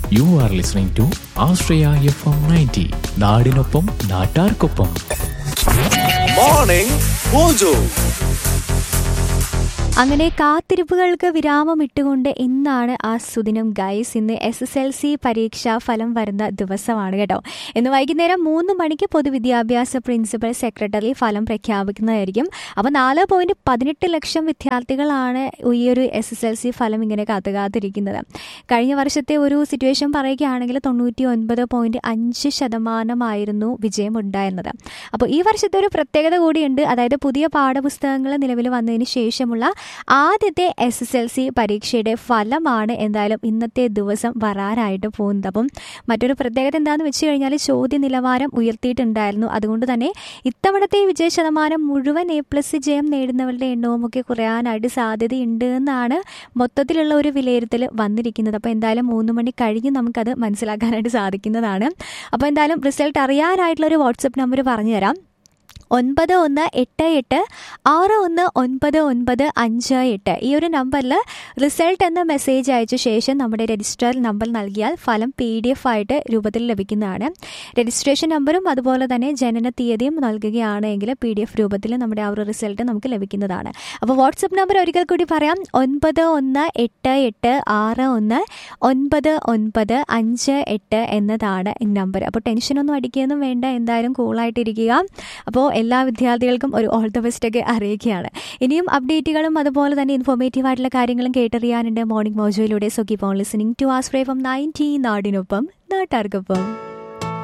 U are listening to Ashraya F M ninety നാടിനൊപ്പം നാട്ടാർക്കൊപ്പം morning mojo അങ്ങനെ കാത്തിരിപ്പുകൾക്ക് വിരാമം ഇട്ടുകൊണ്ട് ഇന്നാണ് ആ സുദിനം ഗൈസ് ഇന്ന് എസ് എസ് എൽ സി പരീക്ഷാ ഫലം വരുന്ന ദിവസമാണ് കേട്ടോ ഇന്ന് വൈകുന്നേരം മൂന്ന് മണിക്ക് പൊതുവിദ്യാഭ്യാസ പ്രിൻസിപ്പൽ സെക്രട്ടറി ഫലം പ്രഖ്യാപിക്കുന്നതായിരിക്കും അപ്പോൾ നാല് പോയിന്റ് പതിനെട്ട് ലക്ഷം വിദ്യാർത്ഥികളാണ് ഈ ഒരു എസ് എസ് എൽ സി ഫലം ഇങ്ങനെ കാത്തു കാത്തിരിക്കുന്നത് കഴിഞ്ഞ വർഷത്തെ ഒരു സിറ്റുവേഷൻ പറയുകയാണെങ്കിൽ തൊണ്ണൂറ്റി ഒൻപത് പോയിന്റ് അഞ്ച് ശതമാനമായിരുന്നു വിജയം ഉണ്ടായിരുന്നത് അപ്പോൾ ഈ വർഷത്തെ ഒരു പ്രത്യേകത കൂടിയുണ്ട് അതായത് പുതിയ പാഠപുസ്തകങ്ങൾ നിലവിൽ വന്നതിന് ശേഷമുള്ള ആദ്യത്തെ എസ് എസ് എൽ സി പരീക്ഷയുടെ ഫലമാണ് എന്തായാലും ഇന്നത്തെ ദിവസം വരാനായിട്ട് പോകുന്നത് അപ്പം മറ്റൊരു പ്രത്യേകത എന്താണെന്ന് വെച്ച് കഴിഞ്ഞാൽ ചോദ്യ നിലവാരം ഉയർത്തിയിട്ടുണ്ടായിരുന്നു അതുകൊണ്ട് തന്നെ ഇത്തവണത്തെ വിജയ ശതമാനം മുഴുവൻ എ പ്ലസ് ജയം നേടുന്നവരുടെ എണ്ണവും ഒക്കെ കുറയാനായിട്ട് സാധ്യതയുണ്ട് എന്നാണ് മൊത്തത്തിലുള്ള ഒരു വിലയിരുത്തൽ വന്നിരിക്കുന്നത് അപ്പോൾ എന്തായാലും മൂന്ന് മണി കഴിഞ്ഞ് നമുക്കത് മനസ്സിലാക്കാനായിട്ട് സാധിക്കുന്നതാണ് അപ്പോൾ എന്തായാലും റിസൾട്ട് അറിയാനായിട്ടുള്ള ഒരു വാട്സപ്പ് നമ്പർ പറഞ്ഞു തരാം ഒൻപത് ഒന്ന് എട്ട് എട്ട് ആറ് ഒന്ന് ഒൻപത് ഒൻപത് അഞ്ച് എട്ട് ഈ ഒരു നമ്പറിൽ റിസൾട്ട് എന്ന മെസ്സേജ് അയച്ച ശേഷം നമ്മുടെ രജിസ്റ്റർ നമ്പർ നൽകിയാൽ ഫലം പി ഡി എഫ് ആയിട്ട് രൂപത്തിൽ ലഭിക്കുന്നതാണ് രജിസ്ട്രേഷൻ നമ്പറും അതുപോലെ തന്നെ ജനന തീയതിയും നൽകുകയാണെങ്കിൽ പി ഡി എഫ് രൂപത്തിൽ നമ്മുടെ ആ ഒരു റിസൾട്ട് നമുക്ക് ലഭിക്കുന്നതാണ് അപ്പോൾ വാട്സപ്പ് നമ്പർ ഒരിക്കൽ കൂടി പറയാം ഒൻപത് ഒന്ന് എട്ട് എട്ട് ആറ് ഒന്ന് ഒൻപത് ഒൻപത് അഞ്ച് എട്ട് എന്നതാണ് ഈ നമ്പർ അപ്പോൾ ടെൻഷനൊന്നും അടിക്കുകയൊന്നും വേണ്ട എന്തായാലും കൂളായിട്ടിരിക്കുക അപ്പോൾ എല്ലാ വിദ്യാർത്ഥികൾക്കും ഒരു ഓൾ ദ ബെസ്റ്റ് ഒക്കെ അറിയിക്കുകയാണ് ഇനിയും അപ്ഡേറ്റുകളും അതുപോലെ തന്നെ ഇൻഫോർമേറ്റീവ് ആയിട്ടുള്ള കാര്യങ്ങളും കേട്ടറിയാനുണ്ട് മോർണിംഗ് മോജോയിലൂടെ so keep on listening to as ഫ്രേ ഫ്രം നയൻറ്റീൻ നാടിനൊപ്പം നാട്ടാർക്കൊപ്പം